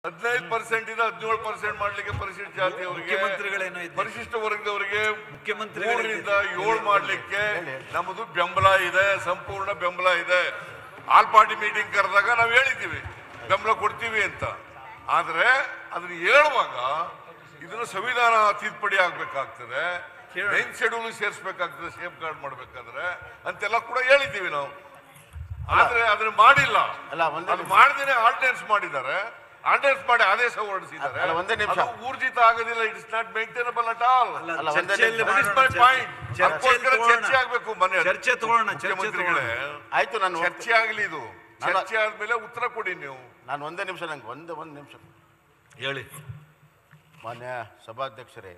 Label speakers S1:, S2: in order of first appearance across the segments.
S1: ಹದಿನೈದು ಪರ್ಸೆಂಟ್ ಇಂದ ಹದಿನೇಳು ಪರ್ಸೆಂಟ್ ಮಾಡ್ಲಿಕ್ಕೆ ಪರಿಶಿಷ್ಟ ಜಾತಿಯವರಿಗೆ
S2: ಮುಖ್ಯಮಂತ್ರಿಗಳೇನೋ ಇದ್ದಾರೆ.
S1: ಪರಿಶಿಷ್ಟ ವರ್ಗದವರಿಗೆ
S2: ಮುಖ್ಯಮಂತ್ರಿಗಳೇ
S1: ಮೂರರಿಂದ ಏಳು ಮಾಡ್ಲಿಕ್ಕೆ ನಮ್ಮದು ಬೆಂಬಲ ಇದೆ ಸಂಪೂರ್ಣ ಬೆಂಬಲ ಇದೆ ಆಲ್ ಪಾರ್ಟಿ ಮೀಟಿಂಗ್ ಕರೆದಾಗ ನಾವು ಹೇಳಿದ್ದೀವಿ ಬೆಂಬಲ ಕೊಡ್ತೀವಿ ಅಂತ ಆದ್ರೆ ಅದನ್ನ ಹೇಳುವಾಗ ಇದನ್ನ ಸಂವಿಧಾನ ತಿದ್ದುಪಡಿ ಆಗ್ಬೇಕಾಗ್ತದೆ
S2: ಕೇಳೋಣ.
S1: ಮೈನ್ ಶೆಡ್ಯೂಲ್ ಸೇರಿಸಬೇಕಾಗ್ತದೆ ಸೇಫ್ ಗಾರ್ಡ್ ಮಾಡ್ಬೇಕಾದ್ರೆ ಅಂತೆಲ್ಲ ಕೂಡ ಹೇಳಿದ್ದೀವಿ ನಾವು ಆದ್ರೆ ಅದನ್ನ ಮಾಡಿಲ್ಲ
S3: ಅಲ್ಲ, ಒಂದೇ
S1: ಅದು
S3: ನಿಮಿಷ.
S1: ಮಾಡ್ದೇನೆ ಆರ್ಡಿನೆನ್ಸ್ ಮಾಡಿದ್ದಾರೆ ಆರ್ಡಿನೆನ್ಸ್ ಮಾಡಿ ಆದೇಶ ಹೊರಡಿಸಿದ್ದಾರೆ
S3: ಅಲ್ಲ, ಒಂದೇ ನಿಮಿಷ.
S1: ಅದು ಊರ್ಜಿತ ಆಗೋದಿಲ್ಲ it is not maintainable at all
S2: ಅಲ್ಲ,
S3: ಅಲ್ಲ, ಒಂದೇ
S2: ಚರ್ಚೆಯಲ್ಲಿ
S3: ನಿಮಿಷ.
S2: ಮಾಡೋಣ,
S1: That is my
S2: ಚರ್ಚೆ.
S1: point.
S2: ಚರ್ಚೆಯಲ್ಲಿ
S1: ಅದಕ್ಕೋಸ್ಕರ
S2: ತಗೊಳ್ಳೋಣ.
S1: ಚರ್ಚೆ ಆಗ್ಬೇಕು ಮನೆ
S2: ಚರ್ಚೆ ತಗೊಳ್ಳೋಣ, ಚರ್ಚೆ
S1: ಮುಖ್ಯಮಂತ್ರಿಗಳೇ
S3: ಆಯ್ತು ನಾನು
S1: ಚರ್ಚೆ ಆಗಲಿ ಇದು
S3: ನಾನು-
S1: ಚರ್ಚೆ ಆದ್ಮೇಲೆ ಉತ್ತರ ಕೊಡಿ ನೀವು
S3: ನಾನು ಒಂದೇ ನಿಮಿಷ ನಂಗೆ ಒಂದೇ ಒಂದು ನಿಮಿಷ
S2: ಹೇಳಿ
S3: ಮಾನ್ಯ ಸಭಾಧ್ಯಕ್ಷರೇ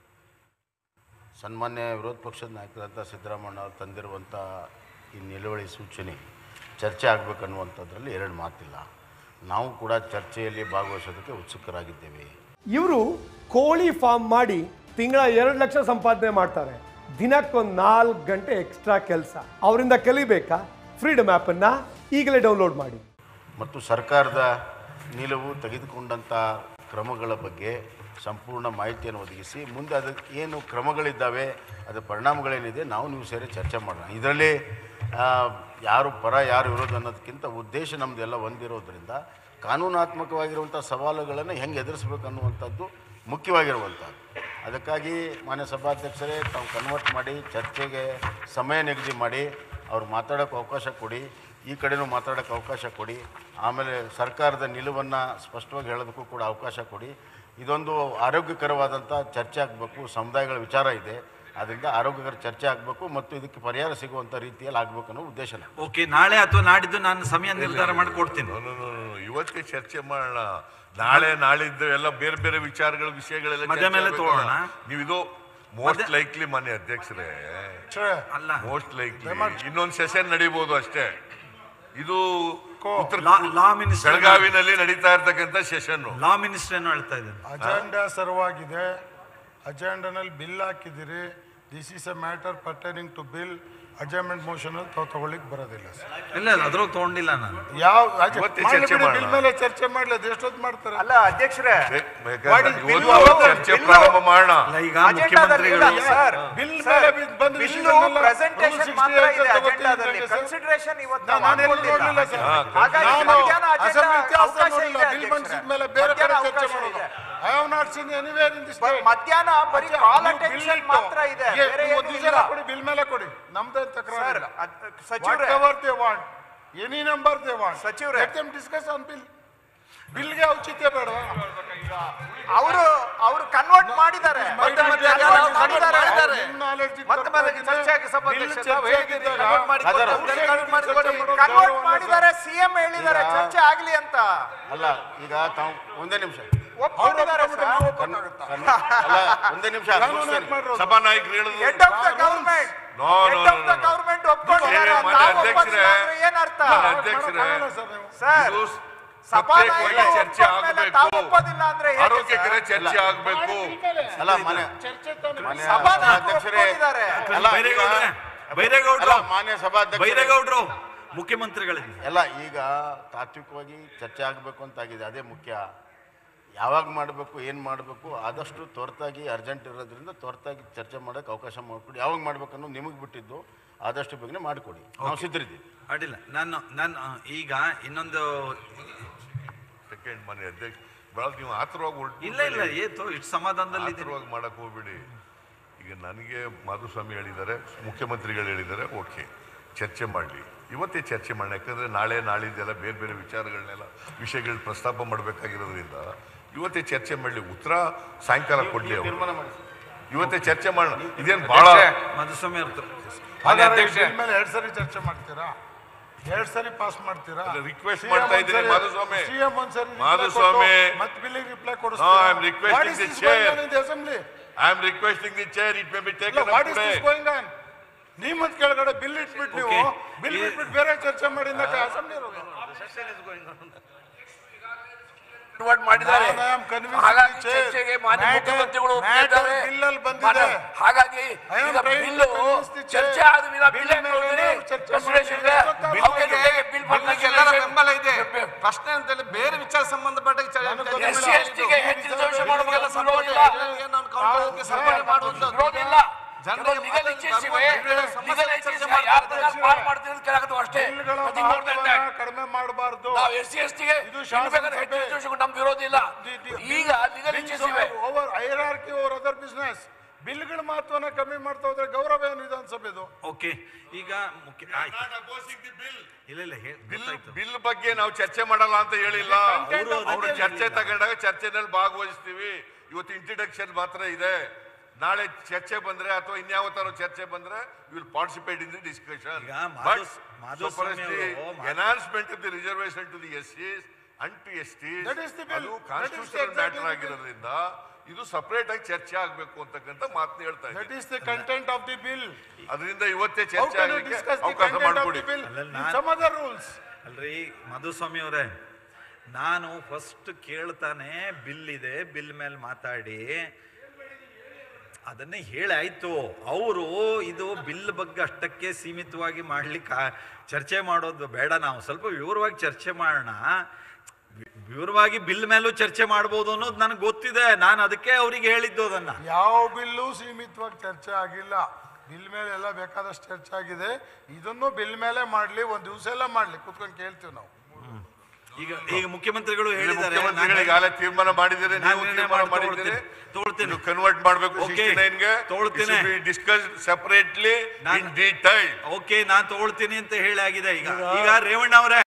S3: ಸನ್ಮಾನ್ಯ ವಿರೋಧ ಪಕ್ಷದ ನಾಯಕರಾದ ಸಿದ್ದರಾಮಯ್ಯ ಅವರು ತಂದಿರುವಂಥ ಈ ನಿಲುವಳಿ ಸೂಚನೆ ಚರ್ಚೆ ಆಗಬೇಕನ್ನುವಂಥದ್ರಲ್ಲಿ ಎರಡು ಮಾತಿಲ್ಲ ನಾವು ಕೂಡ ಚರ್ಚೆಯಲ್ಲಿ ಭಾಗವಹಿಸೋದಕ್ಕೆ ಉತ್ಸುಕರಾಗಿದ್ದೇವೆ
S4: ಇವರು ಕೋಳಿ ಫಾರ್ಮ್ ಮಾಡಿ ತಿಂಗಳ ಎರಡು ಲಕ್ಷ ಸಂಪಾದನೆ ಮಾಡ್ತಾರೆ ದಿನಕ್ಕೊಂದು ನಾಲ್ಕು ಗಂಟೆ ಎಕ್ಸ್ಟ್ರಾ ಕೆಲಸ ಅವರಿಂದ ಕಲಿಬೇಕಾ ಫ್ರೀಡಮ್ ಆ್ಯಪನ್ನು ಈಗಲೇ ಡೌನ್ಲೋಡ್ ಮಾಡಿ
S3: ಮತ್ತು ಸರ್ಕಾರದ ನಿಲುವು ತೆಗೆದುಕೊಂಡಂಥ ಕ್ರಮಗಳ ಬಗ್ಗೆ ಸಂಪೂರ್ಣ ಮಾಹಿತಿಯನ್ನು ಒದಗಿಸಿ ಮುಂದೆ ಅದಕ್ಕೆ ಏನು ಕ್ರಮಗಳಿದ್ದಾವೆ ಅದರ ಪರಿಣಾಮಗಳೇನಿದೆ ನಾವು ನೀವು ಸೇರಿ ಚರ್ಚೆ ಮಾಡೋಣ ಇದರಲ್ಲಿ ಆ, ಯಾರು ಪರ ಯಾರು ವಿರೋಧ ಅನ್ನೋದಕ್ಕಿಂತ ಉದ್ದೇಶ ನಮ್ಮದೆಲ್ಲ ಒಂದಿರೋದ್ರಿಂದ ಕಾನೂನಾತ್ಮಕವಾಗಿರುವಂಥ ಸವಾಲುಗಳನ್ನು ಹೆಂಗೆ ಎದುರಿಸ್ಬೇಕು ಅನ್ನುವಂಥದ್ದು ಮುಖ್ಯವಾಗಿರುವಂಥದ್ದು ಅದಕ್ಕಾಗಿ ಮಾನ್ಯ ಸಭಾಧ್ಯಕ್ಷರೇ ತಾವು ಕನ್ವರ್ಟ್ ಮಾಡಿ ಚರ್ಚೆಗೆ ಸಮಯ ನಿಗದಿ ಮಾಡಿ ಅವ್ರು ಮಾತಾಡೋಕ್ಕೆ ಅವಕಾಶ ಕೊಡಿ ಈ ಕಡೆನೂ ಮಾತಾಡೋಕ್ಕೆ ಅವಕಾಶ ಕೊಡಿ ಆಮೇಲೆ ಸರ್ಕಾರದ ನಿಲುವನ್ನು ಸ್ಪಷ್ಟವಾಗಿ ಹೇಳೋದಕ್ಕೂ ಕೂಡ ಅವಕಾಶ ಕೊಡಿ ಇದೊಂದು ಆರೋಗ್ಯಕರವಾದಂಥ ಚರ್ಚೆ ಆಗಬೇಕು ಸಮುದಾಯಗಳ ವಿಚಾರ ಇದೆ ಅದರಿಂದ ಆರೋಗ್ಯಕರ ಚರ್ಚೆ ಆಗಬೇಕು ಮತ್ತು ಇದಕ್ಕೆ ಪರಿಹಾರ ಸಿಗುವಂಥ ರೀತಿಯಲ್ಲಿ ಆಗಬೇಕು ಅನ್ನೋ ಉದ್ದೇಶ ನಮ್ಮದು.
S2: ಓಕೆ ನಾಳೆ ಅಥವಾ ನಾಡಿದ್ದು ನಾನು ಸಮಯ ನಿರ್ಧಾರ ಮಾಡಿ ಕೊಡ್ತೀನಿ
S1: No, no, no, no, no. ಇವತ್ತೇ ಚರ್ಚೆ ಮಾಡೋಣ ನಾಳೆ ನಾಳಿದ್ದು ಎಲ್ಲ ಬೇರೆ ಬೇರೆ ವಿಚಾರಗಳ ವಿಷಯಗಳೆಲ್ಲ
S2: ಮಧ್ಯ
S1: ಚರ್ಚೆ
S2: ಮೇಲೆ
S1: ಆಗ್ಬೇಕಲ್ಲ.
S2: ತಗೊಳ್ಳೋಣ.
S1: ನೀವು ಇದು ಮೋಸ್ಟ್
S2: ಮಧ್ಯ-
S1: ಲೈಕ್ಲಿ ಮಾನ್ಯ ಅಧ್ಯಕ್ಷರೇ
S2: ಅಲ್ಲ
S1: ಮೋಸ್ಟ್ ಲೈಕ್ಲಿ ಇನ್ನೊಂದು ಸೆಷನ್ ನಡೀಬಹುದು ಅಷ್ಟೇ ಇದು ಉತ್ತರ
S2: ಲಾ- ಲಾ ಮಿನಿಸ್ಟರ್
S1: ಬೆಳಗಾವಿನಲ್ಲಿ ನಡೀತಾ ಇರ್ತಕ್ಕಂಥ ಸೆಷನ್
S2: ಲಾ ಮಿನಿಸ್ಟರ್ ಏನೋ ಹೇಳ್ತಾ ಇದ್ದಾರೆ
S5: ಅಜೆಂಡಾ ಸರ್ವಾಗಿದೆ ಅಜೆಂಡಾನಲ್ಲಿ ಬಿಲ್ ಹಾಕಿದ್ದೀರಿ this is a matter pertaining to bill amendment motion ಅಲ್ಲಿ ತಾವು ತಗೊಳ್ಳಿಕ್ ಬರೋದಿಲ್ಲ ಸರ್
S2: ಇಲ್ಲ ಇಲ್ಲ ಅದ್ರೊಳಗೆ ತಗೊಂಡಿಲ್ಲ ನಾನು
S5: ಯಾವ
S1: ಇವತ್ತೇ ಚರ್ಚೆ
S5: ಬಿಲ್
S1: ಮಾಡೋಣ.
S5: ಮೇಲೆ ಚರ್ಚೆ ಮಾಡ್ಲಿ ಅದು ಎಷ್ಟೊತ್ತು ಮಾಡ್ತಾರೆ
S6: ಅಲ್ಲ ಅಧ್ಯಕ್ಷರೇ
S1: ಇವತ್ತು ಅವತ್ತು ಚರ್ಚೆ ಪ್ರಾರಂಭ ಮಾಡೋಣ
S2: ಅಲ್ಲ ಈಗ
S6: ಅಜೆಂಡಾದಲ್ಲಿ ಇಲ್ಲ,
S2: ಮುಖ್ಯಮಂತ್ರಿಗಳು
S6: ಸರ್
S5: ಬಿಲ್
S6: ಸರ್,
S5: ಮೇಲೆ ಬಿದ್ದು ಬಂದ
S6: ಬಿಲ್ಲು
S5: ವಿಷಯಗಳನ್ನೆಲ್ಲ
S6: ಪ್ರೆಸೆಂಟೇಷನ್
S5: Rule
S6: ಮಾತ್ರ
S5: 68
S6: ಇದೆ
S5: ತಗೋತೀನಿ
S6: ಅಜೆಂಡಾದಲ್ಲಿ
S5: ಅಂತ ಸರ್.
S6: ಕನ್ಸಿಡರೇಷನ್ ಇವತ್ತು
S5: ನಾನು
S6: ನಾವು
S5: ನಾನೆಲ್ಲೂ
S6: ಹಾಕೊಂಡಿಲ್ಲ.
S5: ನೋಡ್ಲಿಲ್ಲ ಸರ್.
S1: ಹಾ,
S6: ಹಾಗಾಗಿ
S5: ನಾನು
S6: ಮಧ್ಯಾಹ್ನ ಅಜೆಂಡಾ
S5: ಅಸೆಂಬ್ಲಿ ಇತಿಹಾಸ
S6: ಅವಕಾಶ
S5: ನೋಡಿಲ್ಲ.
S6: ಇದೆ
S5: ಬಿಲ್
S6: ಅಧ್ಯಕ್ಷರೇ.
S5: ಮನ್ಸಿದ ಮೇಲೆ ಬೇರೆ ಕಡೆ
S6: ಮಧ್ಯಾಹ್ನ
S5: ಚರ್ಚೆ
S6: ಅವಕಾಶ
S5: ಮಾಡೋದು
S6: ಇದೆ.
S5: I have not seen anywhere in this
S6: ಬ- ಮಧ್ಯಾಹ್ನ ಬರೀ ಕಾಲ್ ಅಟೆನ್ಷನ್ ಮಾತ್ರ ಇದೆ ಬೇರೆ ಏನೂ ಇಲ್ಲ
S5: ಕೊಡಿ ಬಿಲ್ ಮೇಲೆ ಕೊಡಿ ನಮ್ದೇ
S6: ಸರ್
S5: ತಕರಾರು
S6: ಅದ್- ಸಚಿವರೇ
S5: what they want any number they want
S6: ಸಚಿವ್ರೆ.
S5: Let them discuss on bill ಬಿಲ್ಗೆ ಔಚಿತ್ಯ ಬೇಡವಾ
S6: ಅವರು ಅವರು ಕನ್ವರ್ಟ್ ಮಾಡಿದ್ದಾರೆ
S5: ಮತ್ತೆ ಮತ್ತೆ
S6: Convert ಮಾಡಿದ್ದಾರೆ.
S5: ನಿಮ್ಮ knowledge ಗೆ
S6: ಮತ್ತೆ ಮತ್ತೆ
S5: ತಪ್ಪಾಗಿದೆ.
S6: ಚರ್ಚೆಗೆ ಸಭಾಧ್ಯಕ್ಷ
S5: ಬಿಲ್
S6: ತಾವು
S5: ಚರ್ಚೆ
S6: ಹೇಳಿದ್ದೀರಿ,
S5: ಆಗಿದ್ದಾಗ
S6: convert ಮಾಡಿ
S3: ಅದರ
S6: ಕೊಟ್ಟು
S5: ಉದ್ದೇಶ
S6: convert ಮಾಡಿ
S5: ಚರ್ಚೆ
S6: ಕೊಟ್ಟು
S5: ಮಾಡೋದು
S6: ಕನ್ವರ್ಟ್
S5: ಗೌರವ
S6: ಮಾಡಿದ್ದಾರೆ ಸಿಎಂ ಹೇಳಿದ್ದಾರೆ
S3: ಈಗ-
S6: ಚರ್ಚೆ ಆಗ್ಲಿ ಅಂತ
S3: ಅಲ್ಲ ಈಗ ತಾವು ಒಂದೇ ನಿಮಿಷ
S6: ಒಪ್ಕೊಂಡಿದ್ದಾರೆ
S5: ಅವ್ರು
S6: ಸರ್
S3: ಕನ್- ಕನ್- ಅಲ್ಲ ಒಂದೇ ನಿಮಿಷ ಮುಗಿಸ್ತೇನೆ.
S1: ಸಭಾನಾಯಕರು ಹೇಳಿದ್ರು
S6: head of the government
S1: No, no,
S6: head of
S1: no,
S6: the
S1: no.
S6: Government ಒಪ್ಕೊಂಡಿದ್ದಾರೆ
S1: ಮಾನ್ಯ
S6: ತಾವು
S1: ಅಧ್ಯಕ್ಷರೇ,
S6: ಒಪ್ಪಂದಿಲ್ಲ ಅಂದ್ರೆ ಏನ್ ಅರ್ಥ
S1: ಮಾನ್ಯ ಅಧ್ಯಕ್ಷರೇ
S5: ಮಾಡಲ್ಲ ಸರ್ ನೀವು.
S6: ಸರ್
S1: ಇದು
S6: ಸಭಾನಾಯಕರು
S1: ಪ್ರತ್ಯೇಕವಾಗಿ ಚರ್ಚೆ
S6: ಒಪ್ಕೊಂಡ್ಮೇಲೆ ತಾವು
S1: ಆಗಬೇಕು
S6: ಒಪ್ಪೋದಿಲ್ಲ ಅಂದ್ರೆ ಹೇಗೆ
S1: ಆರೋಗ್ಯಕರ
S6: ಸರ್?
S1: ಚರ್ಚೆ ಆಗಬೇಕು
S3: ಅಲ್ಲ ಮಾನ್ಯ
S5: ಚರ್ಚೆ ತಾನೇ.
S3: ಮಾನ್ಯ
S6: ಸಭಾನಾಯಕರು
S3: ಸಭಾಧ್ಯಕ್ಷರೇ
S6: ಒಪ್ಕೊಂಡಿದ್ದಾರೆ.
S3: ಅಲ್ಲ ಈಗ-
S2: ಬೈರೇಗೌಡ್ರೆ
S3: ಅಲ್ಲ
S2: ಬೈರೇಗೌಡ್ರು
S3: ಮಾನ್ಯ ಸಭಾಧ್ಯಕ್ಷರೇ
S2: ಬೈರೇಗೌಡ್ರು ಮುಖ್ಯಮಂತ್ರಿಗಳಿಗೆ
S3: ಎಲ್ಲ ಈಗ ತಾತ್ವಿಕವಾಗಿ ಚರ್ಚೆ ಆಗಬೇಕು ಅಂತಾಗಿದೆ ಅದೇ ಮುಖ್ಯ ಯಾವಾಗ ಮಾಡಬೇಕು ಏನು ಮಾಡಬೇಕು ಆದಷ್ಟು ತ್ವರಿತಾಗಿ ಅರ್ಜೆಂಟ್ ಇರೋದ್ರಿಂದ ತ್ವರಿತಾಗಿ ಚರ್ಚೆ ಮಾಡೋಕ್ಕೆ ಅವಕಾಶ ಮಾಡಿಕೊಡಿ ಯಾವಾಗ ಮಾಡ್ಬೇಕು ಅನ್ನೋದು ನಿಮಗೆ ಬಿಟ್ಟಿದ್ದು ಆದಷ್ಟು ಬೇಗನೆ ಮಾಡಿಕೊಡಿ ನಾವು ಸಿದ್ಧರಿದ್ದೀವಿ
S2: ಅಡ್ಡಿಲ್ಲ ನಾನು ನಾನು ಆ, ಈಗ ಇನ್ನೊಂದು
S1: ಸೆಕೆಂಡ್ ಮಾನ್ಯ ಅಧ್ಯಕ್ಷ ಬೆಳಗ್ಗೆ ನೀವು ಆತರವಾಗಿ ಹೊರಟು
S2: ಇಲ್ಲ ಇಲ್ಲ ಏತು ಇಷ್ಟು ಸಮಾಧಾನದಲ್ಲಿ ಇದ್ದೀನಿ
S1: ಆತರವಾಗಿ ಮಾಡಕ್ ಹೋಗ್ಬೇಡಿ ಈಗ ನನಗೆ ಮಾಧುಸ್ವಾಮಿ ಹೇಳಿದ್ದಾರೆ ಮುಖ್ಯಮಂತ್ರಿಗಳು ಹೇಳಿದ್ದಾರೆ ಓಕೆ ಚರ್ಚೆ ಮಾಡಲಿ ಇವತ್ತೇ ಚರ್ಚೆ ಮಾಡೋಣ ಯಾಕಂದ್ರೆ ನಾಳೆ ನಾಳಿದ್ದೆಲ್ಲ ಬೇರೆ ಬೇರೆ ವಿಚಾರಗಳನ್ನೆಲ್ಲ ವಿಷಯಗಳು ಪ್ರಸ್ತಾಪ ಮಾಡಬೇಕಾಗಿರೋದ್ರಿಂದ ಇವತ್ತೇ ಚರ್ಚೆ ಮಾಡಲಿ ಉತ್ತರ ಸಾಯಂಕಾಲ ಕೊಡ್ಲಿ ಅವರು
S3: ತೀರ್ಮಾನ ಮಾಡಿ
S1: ಇವತ್ತೇ ಚರ್ಚೆ ಮಾಡೋಣ ಇದೇನು ಬಹಳ
S2: ಮಧುಸ್ವಾಮಿ ಅವ್ರದ್ದು
S5: ಹಾಗಾದ್ರೆ ಈ ಬಿಲ್ ಮೇಲೆ ಎರಡ್ ಸರಿ ಚರ್ಚೆ ಮಾಡ್ತೀರಾ ಎರಡ್ ಸರಿ ಪಾಸ್ ಮಾಡ್ತೀರಾ
S1: ಅಲ್ಲ, request
S5: CM
S1: ಮಾಡ್ತಾ ಇದ್ದೀನಿ,
S5: ಒಂದ್ಸರಿ-
S1: ಮಾಧುಸ್ವಾಮಿ.
S5: CM ಒಂದ್ಸರಿ reply
S1: ಮಾಧುಸ್ವಾಮಿ.
S5: ಕೊಟ್ಟು ಮತ್ತೆ ಬಿಲ್ಲಿಗೆ reply
S1: No, I am requesting the chair.
S5: Assembly
S1: I am requesting the chair it may be taken
S5: what is this going on ನಿಮ್ಮದ್ ಕೆಳಗಡೆ ಬಿಲ್ ಇಟ್ಬಿಟ್ಟು ನೀವು
S2: Okay.
S5: ಬಿಲ್
S2: ಈ-
S5: ಬಿಟ್ಬಿಟ್ಟು ಬೇರೆ ಚರ್ಚೆ ಮಾಡಿ ಅಸೆಂಬ್ಲಿ ಇರೋದು
S7: ಕನ್ವರ್ಟ್ ಮಾಡಿದ್ದಾರೆ
S5: ನಾನು am convincing
S7: ಹಾಗಾಗಿ
S5: the chair.
S7: ಚರ್ಚೆಗೆ ಮಾನ್ಯ
S5: Matter-
S7: ಮುಖ್ಯಮಂತ್ರಿಗಳು
S5: matter
S7: ಒಪ್ಪಿದ್ದಾರೆ.
S5: bill ಅಲ್ಲಿ ಬಂದಿದೆ.
S7: ಮಾನ್ಯ- ಹಾಗಾಗಿ
S5: I am
S7: ಈಗ
S5: trying to
S7: bill
S5: convince the chair.
S7: ಚರ್ಚೆ ಆದ ಮೇಲೆ
S5: Bill
S7: ಬಿಲ್
S5: ಮೇಲೆ ಚರ್ಚೆ
S7: ರೆಸಲ್ಯೂಷನ್
S5: ಮಾಡಿ.
S7: ಇದೆ How can you take a bill for
S6: ಎಲ್ಲರ
S7: consideration?
S6: ಬೆಂಬಲ ಇದೆ ಪ್ರಶ್ನೆ ಅಂತೇಳಿ ಬೇರೆ ವಿಚಾರ ಸಂಬಂಧಪಟ್ಟ
S5: ನನಗೆ ಗೊತ್ತಿಲ್ಲ.
S7: ಎಸ್ ಸಿ ಎಸ್ ಟಿಗೆ ಹೆಚ್ಚಿನ ರಿಸರ್ವೇಶನ್ ಮಾಡುವಾಗೆಲ್ಲ
S6: ಸಪೋರ್ಟ್
S7: ವಿರೋಧ ಇಲ್ಲ
S6: ಸಪೋರ್ಟ್ ಮಾಡುವಂಥದ್ದು
S7: ವಿರೋಧ ಇಲ್ಲ
S6: ಜನರಿಗೆ
S7: ಲೀಗಲ್
S6: ಮಾತ್ರ
S7: ಇಚ್ಛೆಸ್ ಇವೆ
S6: ಧರ್ಮ ಸಮಸ್ಯೆ
S7: ಲೀಗಲ್
S6: ಚರ್ಚೆ
S7: ಇಚ್ಛೆಸ್
S6: ಮಾಡ್ತಾರೆ.
S7: ಯಾರು ಪಾಲ್ ಮಾಡ್ತೀವಿ ಅಂತ ಕೇಳಾಕತ್ತೀವಿ ಅಷ್ಟೇ
S5: ಬಿಲ್ಗಳ
S7: Nothing more than that.
S5: ಮಹತ್ವವನ್ನ ಕಡಿಮೆ ಮಾಡಬಾರ್ದು
S7: ನಾವು ಎಸ್ ಸಿ ಎಸ್ ಟಿಗೆ
S5: ಇದು
S7: ಬೇಕಾದ್ರೆ ಹೆಚ್ಚು
S5: ಶಾಸನಸಭೆ.
S7: ರಿಸರ್ವೇಶನ್ ನಮ್ ವಿರೋಧ ಇಲ್ಲ ಈಗ ಲೀಗಲ್ ಇಚ್ಛೆಸ್ ಇವೆ
S5: over hierarchy over other business ಬಿಲ್ಗಳ ಮಹತ್ವನ ಕಮ್ಮಿ ಮಾಡ್ತಾ ಹೋದ್ರೆ ಗೌರವ ಏನು ವಿಧಾನಸಭೆದು
S2: ಓಕೆ ಈಗ ಮುಖ್ಯ ಆಯ್ತು. ಇಲ್ಲ ಇಲ್ಲ ಹೇಳಿ
S1: ಬಿಲ್
S2: ಗೊತ್ತಾಯ್ತು
S1: ಬಿಲ್ ಬಗ್ಗೆ ನಾವು ಚರ್ಚೆ ಮಾಡಲ್ಲ ಅಂತ ಹೇಳಿಲ್ಲ
S5: Content of
S1: ಅವರು
S5: the bill.
S1: ಚರ್ಚೆ ತಗೊಂಡಾಗ ಚರ್ಚೆನಲ್ಲಿ ಭಾಗವಹಿಸ್ತೀವಿ ಇವತ್ತು ಇಂಟ್ರಡಕ್ಷನ್ ಮಾತ್ರ ಇದೆ ನಾಳೆ ಚರ್ಚೆ ಬಂದ್ರೆ ಅಥವಾ ಇನ್ಯಾವ ತರ ಚರ್ಚೆ ಬಂದ್ರೆ will participate in the discussion
S2: ಈಗ ಮಾಧು- ಮಾಧುಸ್ವಾಮಿ ಅವರು ಮಾ-
S1: announcement of the reservation to the S ಸಿಸ್ and to S T
S5: That is the bill.
S1: ಅದು
S5: That is
S1: constitutional
S5: exactly
S1: matter
S5: the bill.
S1: ಆಗಿರೋದ್ರಿಂದ ಇದು ಸಪರೇಟ್ ಆಗಿ ಚರ್ಚೆ ಆಗ್ಬೇಕು ಅಂತಕ್ಕಂಥ ಮಾತನ್ನ ಹೇಳ್ತಾ
S5: ದಟ್
S1: ಇದ್ದೀನಿ
S5: is the content of the bill
S1: ಅದರಿಂದ ಇವತ್ತೇ
S5: ಹೌ
S1: ಚರ್ಚೆ
S5: ಕ್ಯಾನ್ ಯು
S1: ಆಗಲಿಕ್ಕೆ
S5: ಡಿಸ್ಕಸ್ ದಿ
S1: ಅವಕಾಶ
S5: ಕಂಟೆಂಟ್ ಆಫ್
S1: ಮಾಡಿಕೊಡಿ
S5: ದಿ ಬಿಲ್
S2: ಅಲ್ಲಲ್ಲ,
S5: ಇನ್
S2: ನಾನ್-
S5: ಸಮ್ ಅದರ್ ರೂಲ್ಸ್
S2: ಅಲ್ರಿ ಮಧುಸ್ವಾಮಿ ಅವರೇ ನಾನು ಫಸ್ಟ್ ಕೇಳ್ತಾನೆ ಬಿಲ್ ಇದೆ ಬಿಲ್ ಮೇಲೆ ಮಾತಾಡಿ ಅದನ್ನೇ ಹೇಳಾಯ್ತು ಅವರು ಇದು ಬಿಲ್ ಬಗ್ಗೆ ಅಷ್ಟಕ್ಕೆ ಸೀಮಿತವಾಗಿ ಮಾಡ್ಲಿಕ್ಕೆ ಚರ್ಚೆ ಮಾಡೋದು ಬೇಡ ನಾವು ಸ್ವಲ್ಪ ವಿವರವಾಗಿ ಚರ್ಚೆ ಮಾಡೋಣ ವಿ- ವಿವರವಾಗಿ ಬಿಲ್ ಮೇಲೂ ಚರ್ಚೆ ಮಾಡ್ಬೋದು ಅನ್ನೋದು ನನಗೆ ಗೊತ್ತಿದೆ ನಾನು ಅದಕ್ಕೆ ಅವರಿಗೆ ಹೇಳಿದ್ದು ಅದನ್ನ
S5: ಯಾವ ಬಿಲ್ಲು ಸೀಮಿತವಾಗಿ ಚರ್ಚೆ ಆಗಿಲ್ಲ ಬಿಲ್ ಮೇಲೆ ಎಲ್ಲ ಬೇಕಾದಷ್ಟು ಚರ್ಚೆ ಆಗಿದೆ ಇದನ್ನು ಬಿಲ್ ಮೇಲೆ ಮಾಡ್ಲಿ ಒಂದ್ ದಿವಸ ಎಲ್ಲ ಮಾಡ್ಲಿ ಕುತ್ಕೊಂಡು ಕೇಳ್ತೀವಿ ನಾವು
S2: ಈಗ ಈಗ ಮುಖ್ಯಮಂತ್ರಿಗಳು
S1: ಇಲ್ಲಿ
S2: ಹೇಳಿದ್ದಾರೆ
S1: ಮುಖ್ಯಮಂತ್ರಿಗಳಿಗೆ
S2: ನಾನು-
S1: ಆಗಲೇ ತೀರ್ಮಾನ ಮಾಡಿದ್ದೀರಿ
S2: ನಾನು
S1: ನೀವು
S2: ನಿರ್ಣಯ
S1: ತೀರ್ಮಾನ
S2: ಮಾಡಿ
S1: ಮಾಡಿದ್ದೀರಿ
S2: ತಗೊಳ್ತೀನಿ.
S1: ಕನ್ವರ್ಟ್ ಮಾಡಬೇಕು
S2: Okay.
S1: ಸಿಕ್ಸ್ಟಿ ನೈನ್ಗೆ
S2: ತಗೊಳ್ತೀನಿ.
S1: ಡಿಸ್ಕಸ್ ಸೆಪರೇಟ್ಲಿ
S2: ನಾನು-
S1: ಇನ್ ಡೀಟೈಲ್
S2: ಓಕೆ ನಾನ್ ತಗೊಳ್ತೀನಿ ಅಂತ ಹೇಳಿ ಆಗಿದೆ ಈಗ ಈಗ ರೇವಣ್ಣ ಅವರೇ